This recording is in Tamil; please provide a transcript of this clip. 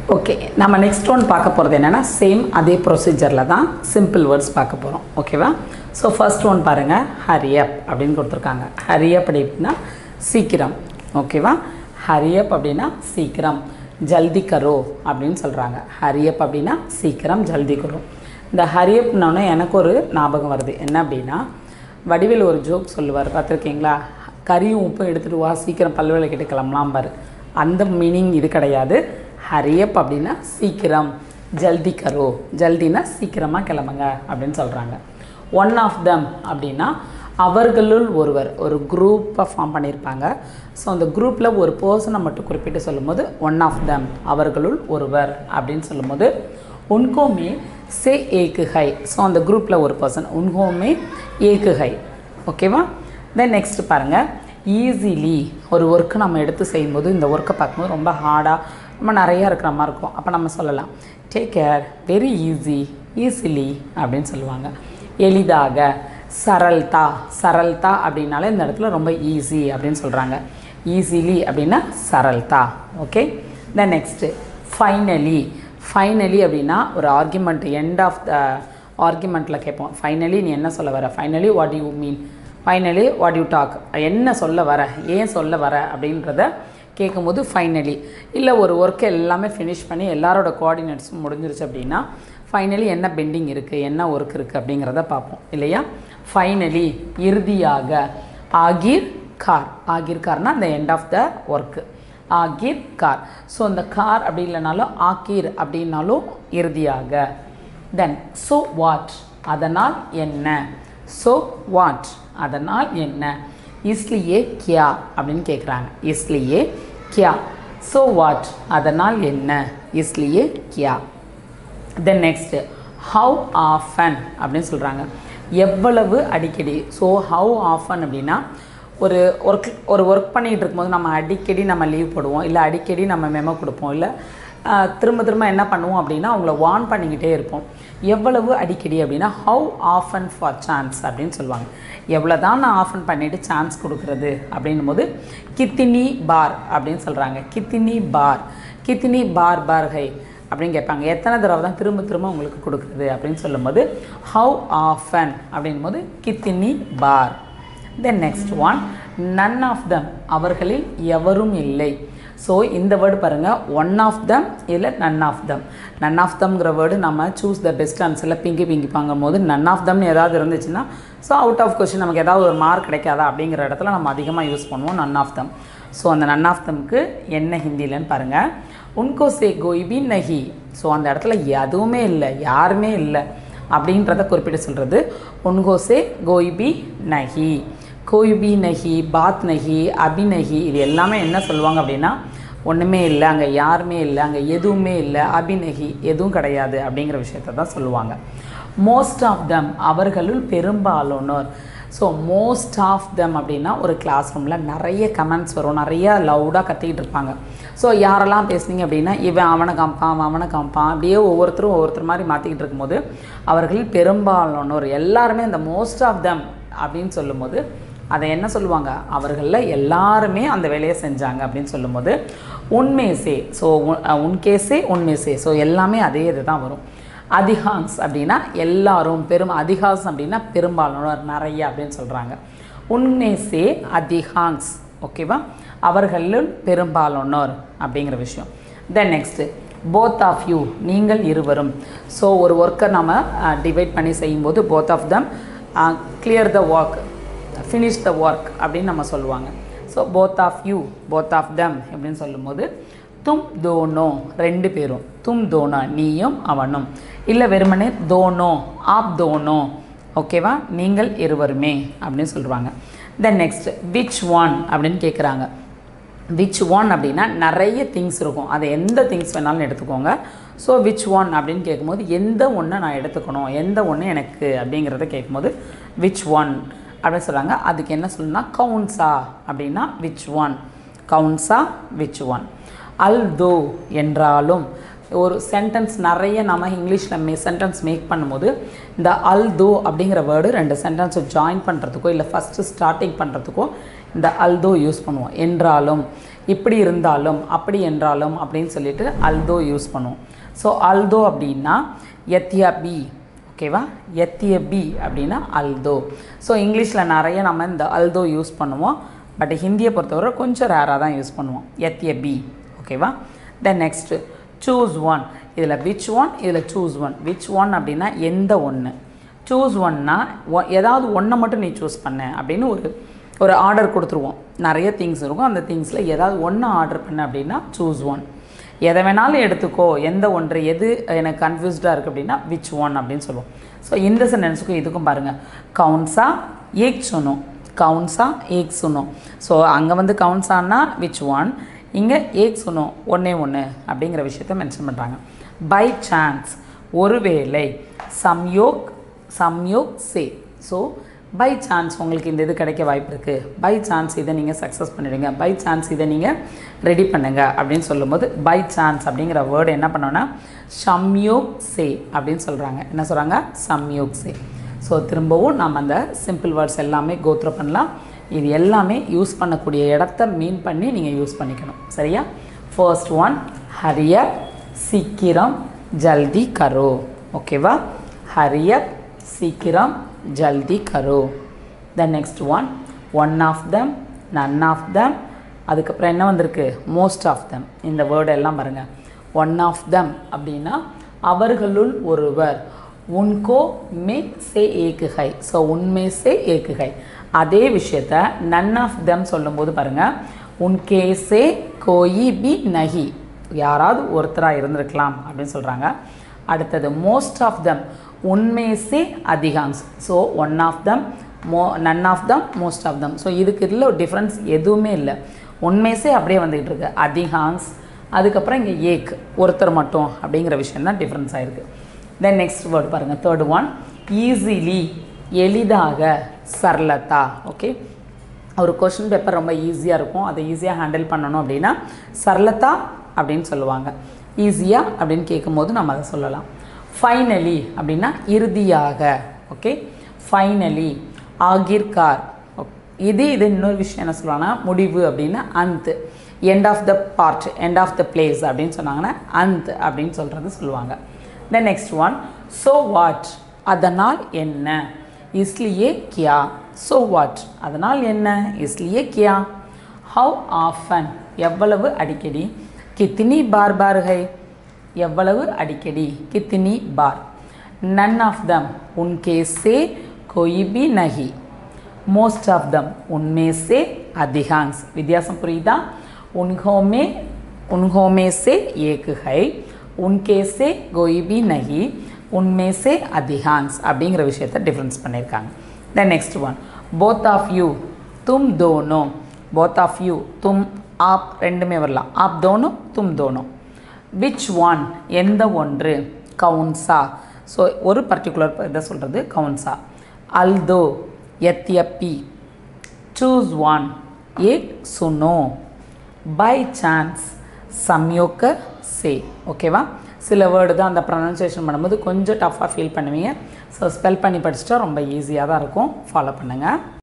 ஓகே நம்ம நெக்ஸ்ட் ஒன் பார்க்க போகிறது என்னென்னா சேம் அதே ப்ரொசீஜரில் தான் சிம்பிள் வேர்ட்ஸ் பார்க்க போகிறோம் ஓகேவா ஸோ ஃபர்ஸ்ட் ஒன் பாருங்கள் ஹரியப் அப்படின்னு கொடுத்துருக்காங்க ஹரியப் அப்படின்னா சீக்கிரம் ஓகேவா ஹரியப் அப்படின்னா சீக்கிரம் ஜல்தி கரோ அப்படின்னு சொல்கிறாங்க ஹரியப் அப்படின்னா சீக்கிரம் ஜல்தி கரோ இந்த ஹரியப்னோடனே எனக்கு ஒரு ஞாபகம் வருது என்ன அப்படின்னா வடிவில் ஒரு ஜோக் சொல்லுவார் பார்த்துருக்கீங்களா கறியும் உப்பும் எடுத்துகிட்டு வா சீக்கிரம் பல்வேலை கிட்ட கிளம்பலாம் பாரு அந்த மீனிங் இது கிடையாது ஹரியப் அப்படின்னா சீக்கிரம் ஜல்தி கரோ ஜல்தினா சீக்கிரமாக கிளம்புங்க அப்படின்னு சொல்கிறாங்க ஒன் ஆஃப் தம் அப்படின்னா அவர்களுள் ஒருவர் ஒரு குரூப்பை ஃபார்ம் பண்ணியிருப்பாங்க ஸோ அந்த குரூப்பில் ஒரு பர்சனை மட்டும் குறிப்பிட்டு சொல்லும்போது ஒன் ஆஃப் தம் அவர்களுள் ஒருவர் அப்படின்னு சொல்லும்போது உன்கோமே சே ஏக்கு ஹை ஸோ அந்த குரூப்பில் ஒரு பர்சன் உன்கோமே ஏக்கு ஹை ஓகேவா தென் நெக்ஸ்ட் பாருங்கள் ஈஸிலி ஒரு ஒர்க்கு நம்ம எடுத்து செய்யும்போது இந்த ஒர்க்கை பார்க்கும்போது ரொம்ப ஹார்டாக ரொம்ப நிறையா இருக்கிற மாதிரி இருக்கும் அப்போ நம்ம சொல்லலாம் take care very easy easily அப்படின்னு சொல்லுவாங்க எளிதாக சரல்தா சரல்தா அப்படின்னாலே இந்த இடத்துல ரொம்ப ஈஸி அப்படின்னு சொல்கிறாங்க ஈஸிலி அப்படின்னா சரல்தா okay then next finally finally அப்படின்னா ஒரு ஆர்குமெண்ட் எண்ட் ஆஃப் த ஆர்குமெண்ட்டில் கேட்போம் ஃபைனலி நீ என்ன சொல்ல வர finally what you mean finally what you talk என்ன சொல்ல வர ஏன் சொல்ல வர அப்படின்றத கேட்கும்போது ஃபைனலி இல்லை ஒரு ஒர்க்கை எல்லாமே ஃபினிஷ் பண்ணி எல்லாரோட கோஆர்டினேட்ஸும் முடிஞ்சிருச்சு அப்படின்னா ஃபைனலி என்ன பெண்டிங் இருக்குது என்ன ஒர்க் இருக்குது அப்படிங்கிறத பார்ப்போம் இல்லையா ஃபைனலி இறுதியாக ஆகிர் கார் ஆகிர் கார்னால் அந்த எண்ட் ஆஃப் த ஒர்க்கு ஆகிர் கார் ஸோ இந்த கார் அப்படி இல்லைனாலும் ஆக்கீர் அப்படின்னாலும் இறுதியாக தென் ஸோ வாட் அதனால் என்ன ஸோ வாட் அதனால் என்ன இஸ்லியே கியா அப்படின்னு கேட்குறாங்க இஸ்லியே கியா ஸோ வாட் அதனால் என்ன இஸ்லியே கியா தென் நெக்ஸ்ட்டு ஹவு ஆஃபன் அப்படின்னு சொல்கிறாங்க எவ்வளவு அடிக்கடி ஸோ ஹவு ஆஃபன் அப்படின்னா ஒரு ஒர்க் ஒரு ஒர்க் பண்ணிகிட்டு இருக்கும்போது நம்ம அடிக்கடி நம்ம லீவ் போடுவோம் இல்லை அடிக்கடி நம்ம மெமோ கொடுப்போம் இல்லை ஆஹ், திரும்ப திரும்ப என்ன பண்ணுவோம் அப்படின்னா அவங்கள வார்ன் பண்ணிக்கிட்டே இருப்போம் எவ்வளவு அடிக்கடி அப்படின்னா ஹவு ஆஃபன் ஃபார் சான்ஸ் அப்படின்னு சொல்லுவாங்க எவ்வளோ தான் நான் ஆஃபன் பண்ணிவிட்டு சான்ஸ் கொடுக்குறது அப்படின்னும் போது கித்தினி பார் அப்படின்னு சொல்கிறாங்க கித்தினி பார் கித்தினி பார் பார் ஹை அப்படின்னு கேட்பாங்க எத்தனை தடவை தான் திரும்ப திரும்ப உங்களுக்கு கொடுக்குறது அப்படின்னு சொல்லும்போது ஹவு ஆஃபன் அப்படின்னும் போது கித்தினி பார் then next one none of them அவர்களில் எவரும் இல்லை ஸோ இந்த வேர்டு பாருங்கள் ஒன் ஆஃப் தம் இல்லை none of them none of தம்ங்கிற வேர்டு நம்ம சூஸ் த பெஸ்ட் ஆன்சரில் பிங்கி பிங்கி பாங்கும் போது நன் ஆஃப் தம்னு ஏதாவது இருந்துச்சுன்னா ஸோ அவுட் ஆஃப் கொஸ்டின் நமக்கு ஏதாவது ஒரு மார்க் கிடைக்காதா அப்படிங்கிற இடத்துல நம்ம அதிகமாக யூஸ் பண்ணுவோம் நன் ஆஃப் தம் ஸோ அந்த நன் ஆஃப் தம்க்கு என்ன ஹிந்திலன்னு பாருங்கள் உன்கோ சே கோய்பி நஹி ஸோ அந்த இடத்துல எதுவுமே இல்லை யாருமே இல்லை அப்படின்றத குறிப்பிட்டு சொல்கிறது உன்கோசே கோய்பி நஹி கோய்பி நஹி பாத் நஹி அபி நஹி இது எல்லாமே என்ன சொல்லுவாங்க அப்படின்னா ஒன்றுமே இல்லை அங்கே யாருமே இல்லை அங்கே எதுவுமே இல்லை அபிநகி எதுவும் கிடையாது அப்படிங்கிற விஷயத்த தான் சொல்லுவாங்க மோஸ்ட் ஆஃப் தம் அவர்களுள் பெரும்பாலானோர் ஸோ மோஸ்ட் ஆஃப் தம் அப்படின்னா ஒரு கிளாஸ் ரூமில் நிறைய கமெண்ட்ஸ் வரும் நிறைய லவுடாக கத்திக்கிட்டு இருப்பாங்க ஸோ யாரெல்லாம் பேசுனீங்க அப்படின்னா இவன் அவனை காமிப்பான் அவன் அவனை காமிப்பான் அப்படியே ஒவ்வொருத்தரும் ஒவ்வொருத்தர் மாதிரி மாற்றிக்கிட்டு இருக்கும்போது அவர்கள் பெரும்பாலானோர் எல்லாருமே இந்த மோஸ்ட் ஆஃப் தம் அப்படின்னு சொல்லும்போது அதை என்ன சொல்லுவாங்க அவர்களில் எல்லாருமே அந்த வேலையை செஞ்சாங்க அப்படின்னு சொல்லும்போது உண்மேசே ஸோ உன்கேசே உண்மேசே ஸோ எல்லாமே அதே இது தான் வரும் அதிகாங்ஸ் அப்படின்னா எல்லாரும் பெரும் அதிகாஸ் அப்படின்னா பெரும்பாலானோர் நிறைய அப்படின்னு சொல்கிறாங்க உண்மேசே அதிகாங்ஸ் ஓகேவா அவர்களுள் பெரும்பாலானோர் அப்படிங்கிற விஷயம் then next both of you நீங்கள் இருவரும் ஸோ ஒரு ஒர்க்கை நம்ம டிவைட் பண்ணி செய்யும்போது both of them clear the work finish the work அப்படின்னு நம்ம சொல்லுவாங்க so both of you both of them அப்படின்னு சொல்லும்போது தும் தோனோ ரெண்டு பேரும் தும் தோனோ நீயும் அவனும் இல்லை வெறுமனே தோனோ ஆப் தோனோ ஓகேவா நீங்கள் இருவருமே அப்படின்னு சொல்லுவாங்க தென் நெக்ஸ்ட் விச் ஒன் அப்படின்னு கேட்குறாங்க விச் ஒன் அப்படின்னா நிறைய திங்ஸ் இருக்கும் அதை எந்த திங்ஸ் வேணாலும் எடுத்துக்கோங்க ஸோ விச் ஒன் அப்படின்னு கேட்கும்போது எந்த ஒன்றை நான் எடுத்துக்கணும் எந்த ஒன்று எனக்கு அப்படிங்கிறத கேட்கும்போது விச் ஒன் அப்படின்னு சொல்கிறாங்க அதுக்கு என்ன சொல்லணும்னா கவுன்ஸா அப்படின்னா விச் ஒன் கவுன்ஸா விச் ஒன் அல் தோ என்றாலும் ஒரு சென்டென்ஸ் நிறைய நம்ம இங்கிலீஷில் மே சென்டென்ஸ் மேக் பண்ணும்போது இந்த அல் தோ அப்படிங்கிற வேர்டு ரெண்டு சென்டென்ஸை ஜாயின் பண்ணுறதுக்கோ இல்லை ஃபஸ்ட்டு ஸ்டார்டிங் பண்ணுறதுக்கோ இந்த அல்தோ யூஸ் பண்ணுவோம் என்றாலும் இப்படி இருந்தாலும் அப்படி என்றாலும் அப்படின்னு சொல்லிட்டு அல்தோ யூஸ் பண்ணுவோம் ஸோ அல்தோ அப்படின்னா எத்தியா பி ஓகேவா எத்திய பி அப்படின்னா அல்தோ ஸோ இங்கிலீஷில் நிறைய நம்ம இந்த அல்தோ யூஸ் பண்ணுவோம் பட் ஹிந்தியை பொறுத்தவரை கொஞ்சம் ரேராக தான் யூஸ் பண்ணுவோம் எத்திய பி ஓகேவா தென் நெக்ஸ்ட்டு சூஸ் ஒன் இதில் விச் ஒன் இதில் சூஸ் ஒன் விச் ஒன் அப்படின்னா எந்த ஒன்று சூஸ் ஒன்னா ஏதாவது ஒன்றை மட்டும் நீ சூஸ் பண்ண அப்படின்னு ஒரு ஒரு ஆர்டர் கொடுத்துருவோம் நிறைய திங்ஸ் இருக்கும் அந்த திங்ஸில் ஏதாவது ஒன்று ஆர்டர் பண்ண அப்படின்னா சூஸ் ஒன் எதை வேணாலும் எடுத்துக்கோ எந்த ஒன்று எது எனக்கு கன்ஃபியூஸ்டாக இருக்குது அப்படின்னா விச் ஒன் அப்படின்னு சொல்லுவோம் ஸோ இந்த சென்டென்ஸுக்கும் இதுக்கும் பாருங்கள் கவுன்ஸா ஏக் சொன்னோம் கவுன்ஸா ஏக் சொன்னோம் ஸோ அங்கே வந்து கவுன்ஸான்னா விச் ஒன் இங்கே ஏக் சொன்னோம் ஒன்றே ஒன்று அப்படிங்கிற விஷயத்த மென்ஷன் பண்ணுறாங்க பை சான்ஸ் ஒருவேளை சம்யோக் சம்யோக் சே ஸோ பை சான்ஸ் உங்களுக்கு இந்த இது கிடைக்க வாய்ப்பு இருக்குது பை சான்ஸ் இதை நீங்கள் சக்ஸஸ் பண்ணிடுங்க பை சான்ஸ் இதை நீங்கள் ரெடி பண்ணுங்க அப்படின்னு சொல்லும்போது பை சான்ஸ் அப்படிங்கிற வேர்டு என்ன பண்ணோன்னா சம்யோக் சே அப்படின்னு சொல்கிறாங்க என்ன சொல்கிறாங்க சம்யோக் சே ஸோ திரும்பவும் நம்ம அந்த சிம்பிள் வேர்ட்ஸ் எல்லாமே கோத்ரோ பண்ணலாம் இது எல்லாமே யூஸ் பண்ணக்கூடிய இடத்த மீன் பண்ணி நீங்கள் யூஸ் பண்ணிக்கணும் சரியா ஃபர்ஸ்ட் ஒன் ஹரிய சீக்கிரம் ஜல்தி கரோ ஓகேவா ஹரியப் சீக்கிரம் ஜல்தி கரோ the next one one of them none of them அதுக்கப்புறம் என்ன வந்திருக்கு மோஸ்ட் ஆஃப் தம் இந்த வேர்டு எல்லாம் பாருங்கள் ஒன் ஆஃப் தம் அப்படின்னா அவர்களுள் ஒருவர் உன்கோ மே சே ஏக்கு ஹை ஸோ உண்மை சே ஏக்கு ஹை அதே விஷயத்த நன் ஆஃப் தம் சொல்லும்போது பாருங்கள் உன்கே சே கோயி பி நஹி யாராவது ஒருத்தராக இருந்திருக்கலாம் அப்படின்னு சொல்கிறாங்க அடுத்தது மோஸ்ட் ஆஃப் தம் உண்மை சே அதிகாங்ஸ் ஸோ ஒன் ஆஃப் தம் மோ none of them most of them so இதுக்கு இதில் ஒரு டிஃப்ரென்ஸ் எதுவுமே இல்லை உண்மைசே அப்படியே வந்துகிட்டு இருக்கு அதிகாங்ஸ் அதுக்கப்புறம் இங்கே ஏக் ஒருத்தர் மட்டும் அப்படிங்கிற விஷயம் தான் டிஃப்ரென்ஸ் ஆயிருக்கு தென் நெக்ஸ்ட் வேர்டு பாருங்கள் தேர்ட் ஒன் ஈஸிலி எளிதாக சர்லதா ஓகே ஒரு கொஷின் பேப்பர் ரொம்ப ஈஸியாக இருக்கும் அதை ஈஸியாக ஹேண்டில் பண்ணணும் அப்படின்னா சர்லதா அப்படின்னு சொல்லுவாங்க ஈஸியாக அப்படின்னு கேட்கும்போது நம்ம அதை சொல்லலாம் ஃபைனலி அப்படின்னா இறுதியாக ஓகே ஃபைனலி ஆகிர்கார் இது இது இன்னொரு விஷயம் என்ன சொல்லுவாங்கன்னா முடிவு அப்படின்னா அந்த் end of the part end of the place அப்படின்னு சொன்னாங்கன்னா அந்த் அப்படின்னு சொல்கிறது சொல்லுவாங்க then next one so what அதனால் என்ன இஸ்லியே கியா ஸோ வாட் அதனால் என்ன இஸ்லியே கியா ஹவு ஆஃபன் எவ்வளவு அடிக்கடி கித்தினி பார் பார்கை எவ்வளவு அடிக்கடி கித்தினி பார் நன் ஆஃப் தம் உன்கே சே கோயி பி நஹி மோஸ்ட் ஆஃப் தம் உன்மே சே அதிகாங்ஸ் வித்தியாசம் புரியுதா உன்ஹோமே உன்ஹோமே சே ஏக்கு ஹை உன்கே சே கோயி பி நஹி உன்மே சே அதிகாங்ஸ் அப்படிங்கிற விஷயத்த டிஃப்ரென்ஸ் பண்ணியிருக்காங்க then next one both of you தும் தோனோ போத் ஆஃப் யூ தும் ஆப் ரெண்டுமே வரலாம் ஆப் தோனோ தும் தோனோ விச் ஒன் எந்த ஒன்று கவுன்சா ஸோ ஒரு பர்டிகுலர் இதை சொல்கிறது கவுன்சா அல்தோ எத்தியப்பி சூஸ் ஒன் ஏக் சுனோ பை சான்ஸ் சம்யோக்க சே ஓகேவா சில வேர்டு தான் அந்த ப்ரொனன்சியேஷன் பண்ணும்போது கொஞ்சம் டஃப்பாக ஃபீல் பண்ணுவீங்க ஸோ ஸ்பெல் பண்ணி படிச்சிட்டா ரொம்ப ஈஸியாக தான் இருக்கும் ஃபாலோ பண்ணுங்கள்